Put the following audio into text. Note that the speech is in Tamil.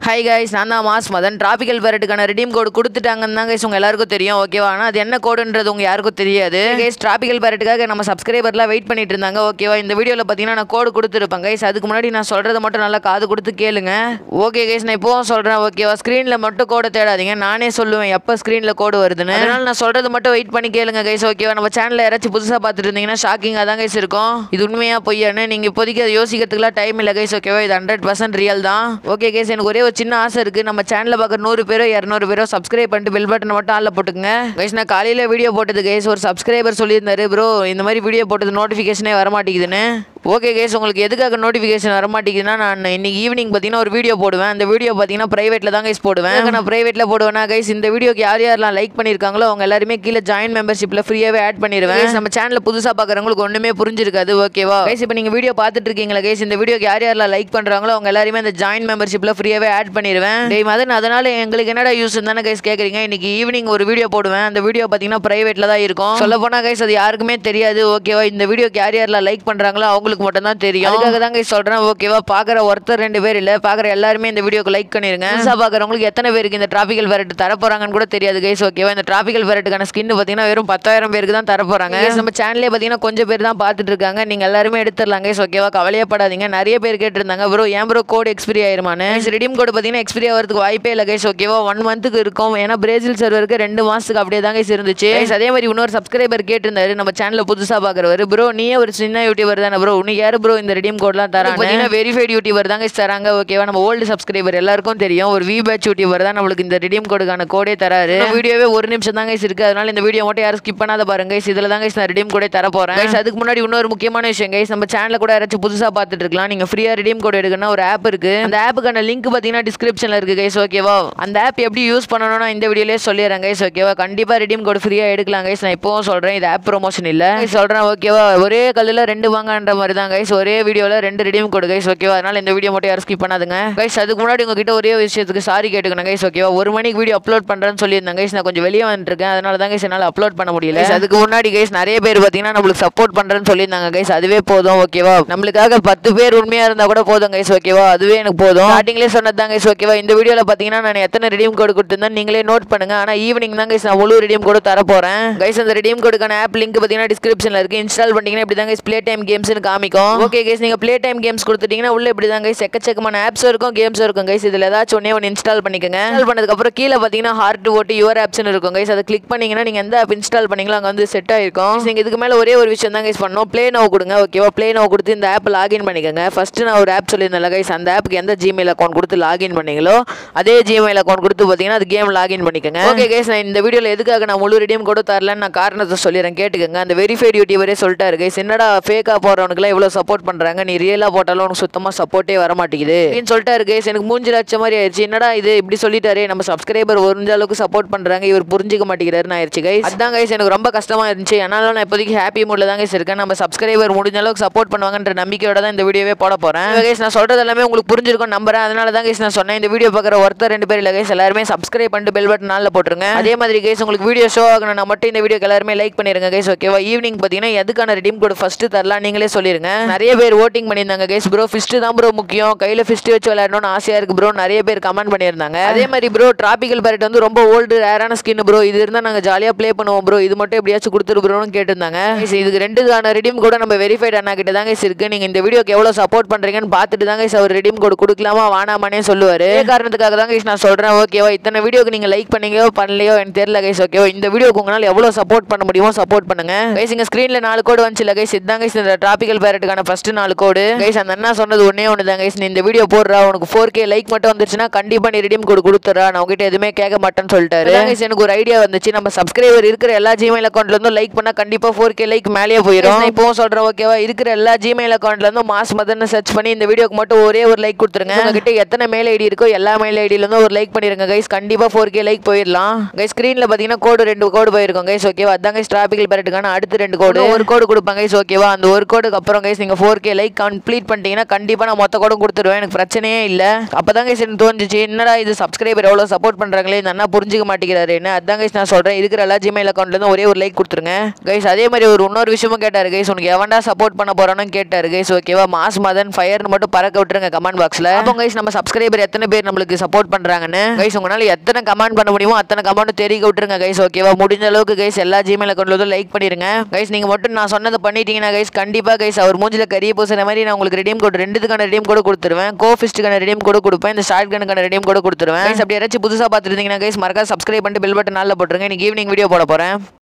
ஹை கைஸ் நான் தான் மாஸ் மதன் டிராபிக்கல் பேரட்டுக்கான ரெடீம் கோடு கொடுத்துட்டாங்கன்னு தான் கைஸ் உங்கள் எல்லாருக்கும் தெரியும் ஓகேவா ஆனால் அது என்ன கோடுன்றது உங்க யாருக்கும் தெரியாது கைஸ் டிராபிக்கல் பேரட்டுக்காக நம்ம சப்ஸ்கிரைபர்லாம் வெயிட் பண்ணிட்டு இருந்தாங்க ஓகேவா இந்த வீடியோவில் பார்த்தீங்கன்னா நான் கோடு கொடுத்துருப்பேன் கைஸ் அதுக்கு முன்னாடி நான் சொல்கிறத மட்டும் நல்லா காது கொடுத்து கேளுங்க ஓகே கைஸ் நான் இப்போவும் சொல்கிறேன் ஓகேவா ஸ்க்ரீனில் மட்டும் கோடை தேடாதீங்க நானே சொல்லுவேன் எப்போ ஸ்க்ரீனில் கோடு வருதுன்னு அதனால நான் சொல்கிறது மட்டும் வெயிட் பண்ணி கேளுங்க கைஸ் ஓகேவா நம்ம சேனலில் யாராச்சும் புதுசாக பார்த்துட்டு இருந்தீங்கன்னா ஷாக்கிங்காக தான் கைஸ் இருக்கும் இது உண்மையாக பொய்யான்னு நீங்கள் இப்போதைக்கு அதை யோசிக்கிறதுக்குலாம் டைம் இல்லை கைஸ் ஓகேவா இது ஹண்ட்ரட் பர்சன்ட் ரியல் தான் ஓகே கைஸ் எனக்கு ஒரே ஒரு சின்ன ஆசை இருக்குது நம்ம சேனலில் பார்க்குற நூறு பேரோ இரநூறு பேரோ சப்ஸ்கிரைப் பண்ணிட்டு பெல் பட்டனை மட்டும் ஆளில் போட்டுங்க கைஸ் நான் காலையில் வீடியோ போட்டது கைஸ் ஒரு சப்ஸ்கிரைபர் சொல்லியிருந்தாரு ப்ரோ இந்த மாதிரி வீடியோ போட்டது நோட்டிஃபிகேஷனே வர மாட்டேங்குதுன்னு ஓகே கேஸ் உங்களுக்கு எதுக்காக நோட்டிஃபிகேஷன் வர மாட்டேங்குதுன்னா நான் இன்னைக்கு ஈவினிங் பார்த்தீங்கன்னா ஒரு வீடியோ போடுவேன் அந்த வீடியோ பார்த்தீங்கன்னா ப்ரைவேட்டில் தான் கைஸ் போடுவேன் எதுக்கு நான் ப்ரைவேட்டில் போடுவேன்னா கைஸ் இந்த வீடியோக்கு யார் யாரெல்லாம் லைக் பண்ணியிருக்காங்களோ அவங்க எல்லாருமே கீழே ஜாயின் மெம்பர்ஷிப்பில் ஃப்ரீயாகவே ஆட் பண்ணிடுவேன் Guys, நம்ம சேனலில் புதுசாக பார்க்குறவங்களுக்கு ஒன்றுமே புரிஞ்சிருக்காது ஓகேவா கைஸ் இப்போ நீங்கள் வீடியோ பார்த்துட்டு இருக்கீங்களா கைஸ் இந்த வீடியோக்கு யார் யாரெல்லாம் லைக் பண்ணுறாங்களோ அவங்க எல்லாருமே அந்த ஜாயின் மெம்பர்ஷிப்பில் ஃப்ரீயாகவே ஆட் பண்ணிடுவேன் டேய் மதன் அதனால எங்களுக்கு என்னடா யூஸ் தானே கைஸ் கேட்குறீங்க இன்னைக்கு ஈவினிங் ஒரு வீடியோ போடுவேன் அந்த வீடியோ பார்த்தீங்கன்னா ப்ரைவேட்டில் தான் இருக்கும் சொல்ல போனால் கைஸ் அது யாருக்குமே தெரியாது ஓகேவா இந்த வீடியோக்கு யார் யாரெல்லாம் லைக் பண்ணுறாங்களோ அவங்களுக்கு மட்டும் தான் தெரியும் அதுக்காக தான் கைஸ் சொல்கிறேன் ஓகேவா பார்க்குற ஒருத்தர் ரெண்டு பேர் இல்லை பார்க்குற எல்லாருமே இந்த வீடியோக்கு லைக் பண்ணிருங்க புதுசாக பார்க்குறவங்களுக்கு எத்தனை பேருக்கு இந்த டிராபிக்கல் வேரட் தர போகிறாங்கன்னு கூட தெரியாது கைஸ் ஓகேவா இந்த டிராபிக்கல் வேரட்டுக்கான ஸ்கின் பார்த்தீங்கன்னா வெறும் பத்தாயிரம் பேருக்கு தான் தர போகிறாங்க நம்ம சேனலே பார்த்தீங்கன்னா கொஞ்சம் பேர் தான் பார்த்துட்டு இருக்காங்க நீங்கள் எல்லாருமே எடுத்துடலாம் கைஸ் ஓகேவா கவலையப்படாதீங்க நிறைய பேர் கேட்டிருந்தாங்க ப்ரோ ஏன் ப்ரோ கோட் எக்ஸ்பிரி ஆயிருமான்னு ரெடீம் கோட் பார்த்தீங்கன்னா எக்ஸ்பிரி ஆகிறதுக்கு வாய்ப்பே இல்லை கைஸ் ஓகேவா ஒன் மந்த்துக்கு இருக்கும் ஏன்னா பிரேசில் சர்வருக்கு ரெண்டு மாதத்துக்கு அப்படியே தான் கைஸ் இருந்துச்சு Guys, அதே மாதிரி இன்னொரு சப்ஸ்கிரைபர் கேட்டிருந்தாரு நம்ம சேனலில் புதுசாக பார்க்குறவர் ப்ரோ நீயே ஒரு சின்ன யூடியூபர் தானே ப்ரோ உனக்கு யார் ப்ரோ இந்த ரெடீம் கோட்லாம் தராங்க பார்த்தீங்கன்னா வெரிஃபைட் யூடியூபர் தாங்க தராங்க ஓகேவா நம்ம ஓல்டு சப்ஸ்கிரைபர் எல்லாருக்கும் தெரியும் ஒரு வி பேட்ச் யூடியூபர் தான் நம்மளுக்கு இந்த ரெடீம் கோடுக்கான கோடே தராரு வீடியோவே ஒரு நிமிஷம் தாங்க இருக்கு அதனால இந்த வீடியோ மட்டும் யாரும் ஸ்கிப் பண்ணாத பாருங்க guys. இதுல தாங்க நான் ரெடீம் கோடே தர போறேன் Guys, அதுக்கு முன்னாடி இன்னொரு முக்கியமான விஷயம் கைஸ் நம்ம சேனல்ல கூட யாராச்சும் புதுசா பார்த்துட்டு இருக்கலாம் நீங்க ஃப்ரீயா ரெடீம் கோட் எடுக்கணும் ஒரு ஆப் இருக்கு அந்த ஆப்புக்கான லிங்க் பார்த்தீங்கன்னா டிஸ்கிரிப்ஷன்ல இருக்கு கைஸ் ஓகேவா அந்த ஆப் எப்படி யூஸ் பண்ணணும்னா இந்த வீடியோலயே சொல்லிடுறேன் கைஸ் ஓகேவா கண்டிப்பா ரெடீம் கோட் ஃப்ரீயா எடுக்கலாம் கைஸ் நான் இப்போவும் சொல்றேன் இது ஆப் ப்ரொமோஷன் இல்ல Guys, சொல்றேன் ஓகேவா ஒரே கல்லுல ரெண்டு வாங்கன்ற மாதிரி தான் கைஸ் ஒரே வீடியோல ரெண்டு ரெடீம் கோட் கைஸ் ஓகேவா அதனால இந்த வீடியோ மட்டும் யாரும் ஸ்கிப் பண்ணாதுங்க கைஸ் அதுக்கு முன்னாடி உங்ககிட்ட ஒரே விஷயத்துக்கு சாரி கேட்டுக்கணும் கைஸ் ஓகேவா ஒரு மணிக்கு வீடியோ அப்லோட் பண்றேன்னு சொல்லியிருந்தேன் கைஸ் நான் கொஞ்சம் வெளியே வந்துருக்கேன் அதனால தான் கைஸ் என்னால் அப்லோட் பண்ண முடியல Guys, அதுக்கு முன்னாடி கைஸ் நிறைய பேர் பார்த்தீங்கன்னா நம்மளுக்கு சப்போர்ட் பண்றேன்னு சொல்லியிருந்தாங்க கைஸ் அதுவே போதும் ஓகேவா நம்மளுக்காக பத்து பேர் உண்மையா இருந்தா கூட போதும் கைஸ் ஓகேவா அதுவே எனக்கு போதும் ஸ்டார்டிங்லேயே சொன்னது தான் கைஸ் ஓகேவா இந்த வீடியோல பார்த்தீங்கன்னா நான் எத்தனை ரெடீம் கோடு கொடுத்துருந்தேன் நீங்களே நோட் பண்ணுங்க ஆனா ஈவினிங் தான் கைஸ் நான் முழு ரெடீம் கோடு தர போறேன் கைஸ் அந்த ரெடீம் கோடுக்கான ஆப் லிங்க் பார்த்தீங்கன்னா டிஸ்கிரிப்ஷன்ல இருக்கு இன்ஸ்டால் பண்ணீங்கன்னா இப்படி தான் கைஸ் ப்ளே டைம் கேம்ஸ்னு காமிக்கும் ஓகே கைஸ் நீங்க ப்ளே டைம் கேம்ஸ் கொடுத்துட்டீங்கன்னா உள்ள இப்படி தான் கைஸ் எக்கச்சக்கமான ஆப்ஸும் இருக்கும் கேம்ஸும் இருக்கும் கைஸ் இதுல ஏதாச்சும் ஒன்னே ஒன்று இன்ஸ்டால் பண்ணிக்கோங்க இன்ஸ்டால் பண்ணதுக்கு அப்புறம் கீழே பார்த்தீங்கன்னா ஹார்ட் ஓட்டு யுவர் ஆப்ஸ்னு இருக்கும் கைஸ் அதை கிளிக் பண்ணீங்கன்னா நீங்க எந்த ஆப் இன்ஸ்டால் பண்ணீங்களோ அங்க வந்து செட் ஆயிருக்கும் Guys, நீங்க இதுக்கு மேல ஒரே ஒரு விஷயம் தான் கைஸ் பண்ணணும் ப்ளே நோ கொடுங்க ஓகேவா ப்ளே நோ கொடுத்து இந்த ஆப் லாகின் பண்ணிக்கோங்க ஃபர்ஸ்ட் நான் ஒரு ஆப் சொல்லியிருந்தேன் கைஸ் அந்த ஆப்புக்கு எந்த ஜிமெயில் அக்கௌண்ட் கொடுத்து லாகின் பண்ணீங்களோ அதே ஜிமெயில் அக்கௌண்ட் கொடுத்து பார்த்தீங்கன்னா அது கேம் லாகின் பண்ணிக்கோங்க ஓகே கைஸ் நான் இந்த வீடியோல எதுக்காக நான் முழு ரெடியும் கூட தரலன்னு நான் காரணத்தை சொல்லிடுறேன் கேட்டுக்கோங்க அந்த வெரிஃபைட் யூடியூபரே சொல்லிட்டாரு கைஸ் என்னடா ஃபேக்காக போடுறவனுக்குலாம் இவ்வளோ சப்போர்ட் பண்ணுறாங்க நீ ரியலாக போட்டாலும் உனக்கு சுத்தமாக சப்போர்ட்டே வர மாட்டேங்குது அப்படின்னு சொல்லிட்டாரு கைஸ் எனக்கு மூஞ்சி லட்சம் மாதிரி ஆயிடுச்சு என்னடா இது இப்படி சொல்லிட்டாரு நம்ம சப்ஸ்கிரைபர் ஒரிஞ்ச அளவுக்கு சப்போர்ட் பண்ணுறாங்க இவர் புரிஞ்சுக்க மாட்டேங்கிறாருன்னு ஆயிடுச்சு கைஸ் அதான் கைஸ் எனக்கு ரொம்ப கஷ்டமா இருந்துச்சு அதனால நான் இப்போதைக்கு ஹாப்பி மூடில் தான் கைஸ் இருக்கேன் நம்ம சப்ஸ்கிரைபர் முடிஞ்ச அளவுக்கு சப்போர்ட் பண்ணுவாங்கன்ற நம்பிக்கையோட தான் இந்த வீடியோவே போட போகிறேன் கைஸ் நான் சொல்கிறது எல்லாமே உங்களுக்கு புரிஞ்சிருக்கும் நம்புறேன் அதனால தான் கைஸ் நான் சொன்னேன் இந்த வீடியோ பார்க்குற ஒருத்தர் ரெண்டு பேர் இல்லை கைஸ் எல்லாருமே சப்ஸ்கிரைப் பண்ணிட்டு பெல் பட்டன் நாளில் போட்டுருங்க அதே மாதிரி கைஸ் உங்களுக்கு வீடியோ ஷோ ஆகணும்னா மட்டும் இந்த வீடியோக்கு எல்லாருமே லைக் பண்ணிருங்க கைஸ் ஓகேவா ஈவினிங் பார்த்தீங்கன்னா எதுக்கான ரெடீம் கோட் ஃபர்ஸ்ட் தரலாம் நீங்களே சொல்லிருங்க நிறைய பேர் ஓட்டிங் பண்ணியிருந்தாங்க கைஸ் ப்ரோ ஃபிஸ்ட் தான் ப்ரோ முக்கியம் கையில் ஃபிஸ்ட் வச்சு விளையாடணும்னு ஆசையாக இருக்கு ப்ரோ நிறைய பேர் கமெண்ட் பண்ணியிருந்தாங்க அதே மாதிரி ப்ரோ டிராபிக்கல் பேரட் வந்து ரொம்ப ஓல்டு ரேரான ஸ்கின் ப்ரோ இது இருந்தால் நாங்கள் ஜாலியாக ப்ளே பண்ணுவோம் ப்ரோ இது மட்டும் எப்படியாச்சும் கொடுத்துரு ப்ரோன்னு கேட்டிருந்தாங்க Guys, இதுக்கு ரெண்டுக்கான ரெடீம் கூட நம்ம வெரிஃபைட் அண்ணா கிட்ட தாங்க இருக்கு நீங்கள் இந்த வீடியோக்கு எவ்வளோ சப்போர்ட் பண்ணுறீங்கன்னு பார்த்துட்டு தாங்க அவர் ரெடீம் கோட் கொடுக்கலாமா வேணாமானே சொல்லுவார் இதே காரணத்துக்காக தான் guys நான் சொல்கிறேன் ஓகேவா இத்தனை வீடியோக்கு நீங்கள் லைக் பண்ணீங்களோ பண்ணலையோ எனக்கு தெரியல கைஸ் ஓகேவா இந்த வீடியோக்கு உங்களால் எவ்வளோ சப்போர்ட் பண்ண முடியுமோ சப்போர்ட் பண்ணுங்க கைஸ் இங்க ஸ்க்ரீனில் நாலு கோடு வந்துச்சு கைஸ் இதுதான் கைஸ் இந்த டிராபிக்கல் பேரட்டுக்கான ஃபர்ஸ்ட் நாலு கோடு கைஸ் அந்த அண்ணா சொன்னது ஒன்னே ஒன்று தான் கைஸ் நீ இந்த வீடியோ போடுறா உனக்கு ஃபோர் கே லைக் மட்டும் வந்துச்சுன்னா கண்டிப்பாக நீ ரெடீம் கோடு கொடுத்துறா நான் உங்ககிட்ட எதுவுமே கேட்க மாட்டேன்னு சொல்லிட்டாரு கைஸ் எனக்கு ஒரு ஐடியா வந்துச்சு நம்ம சப்ஸ்கிரைபர் இருக்கிற எல்லா ஜிமெயில் அக்கௌண்ட்ல இருந்தும் லைக் பண்ணா கண்டிப்பாக ஃபோர் கே லைக் மேலேயே போயிடும் நான் இப்போவும் சொல்கிறேன் ஓகேவா இருக்கிற எல்லா ஜிமெயில் அக்கௌண்ட்ல இருந்தும் மாஸ் மதன்னு சர்ச் பண்ணி இந்த வீடியோக்கு மட்டும் ஒரே ஒரு லைக் கொடுத்துருங்க உங்ககிட்ட எத்தனை மெயில் ஐடி இருக்கோ எல்லா மெயில் ஐடியில இருந்தும் ஒரு லைக் பண்ணிருங்க கைஸ் கண்டிப்பாக ஃபோர் கே லைக் போயிடலாம் கைஸ் ஸ்க்ரீனில் பார்த்தீங்கன்னா கோடு ரெண்டு கோடு போயிருக்கும் கைஸ் ஓகேவா அதான் கைஸ் டிராபிக்கல் பேரட்டுக்கான அடுத்து ரெண்டு கோடு ஒரு கோடு கொடுப்பாங்க கைஸ் ஓகேவா அந்த ஒரு கோடுக்கு அப்புறம் போகிறோம் கைஸ் நீங்கள் ஃபோர் கே லைக் கம்ப்ளீட் பண்ணிட்டீங்கன்னா கண்டிப்பாக நான் மொத்த கோடும் கொடுத்துருவேன் எனக்கு பிரச்சனையே இல்லை அப்போ தான் கைஸ் எனக்கு தோணுச்சு என்னடா இது சப்ஸ்கிரைபர் எவ்வளோ சப்போர்ட் பண்ணுறாங்களே இந்த அண்ணா புரிஞ்சுக்க மாட்டேங்கிறாரு என்ன அதான் கைஸ் நான் சொல்கிறேன் இருக்கிற எல்லா ஜிமெயில் அக்கௌண்ட்லேருந்து ஒரே ஒரு லைக் கொடுத்துருங்க கைஸ் அதே மாதிரி ஒரு இன்னொரு விஷயமும் கேட்டார் கைஸ் உனக்கு எவன்டா சப்போர்ட் பண்ண போறானு கேட்டார் கைஸ் ஓகேவா மாஸ் மதன் ஃபயர்னு மட்டும் பறக்க விட்டுருங்க கமெண்ட் பாக்ஸில் அப்போ கைஸ் நம்ம சப்ஸ்கிரைபர் எத்தனை பேர் நம்மளுக்கு சப்போர்ட் பண்ணுறாங்கன்னு கைஸ் உங்களால் எத்தனை கமெண்ட் பண்ண முடியுமோ அத்தனை கமெண்ட் தெரிவிக்க விட்டுருங்க கைஸ் ஓகேவா முடிஞ்ச அளவுக்கு கைஸ் எல்லா ஜிமெயில் அக்கௌண்ட்ல லைக் பண்ணிருங்க கைஸ் நீங்கள் மட்டும் நான் சொன்னதை பண்ணிட்டீங்கன்னா கைஸ் கண்டிப்பாக கைஸ் அவர் மூஞ்சில கரிய பூசுற மாதிரி நான் உங்களுக்கு ரெடியம் கோட் ரெண்டுத்துக்கான ரெடியம் கோட் கொடுத்துருவேன் கோ ஃபிஸ்ட்டுக்கான ரெடியம் கோட் கொடுப்பேன் இந்த ஷார்ட் கனுக்கான ரெடியம் கோட் கொடுத்துருவேன் கைஸ் அப்படி யாராச்சும் புதுசாக பார்த்துருந்தீங்கன்னா கைஸ் மறக்காம சப்ஸ்கிரைப் பண்ணிட்டு பெல் பட்டன் நாளில் போட்டுருங்க இன்னைக்கு ஈவினிங் வீடியோ போட போகிறேன்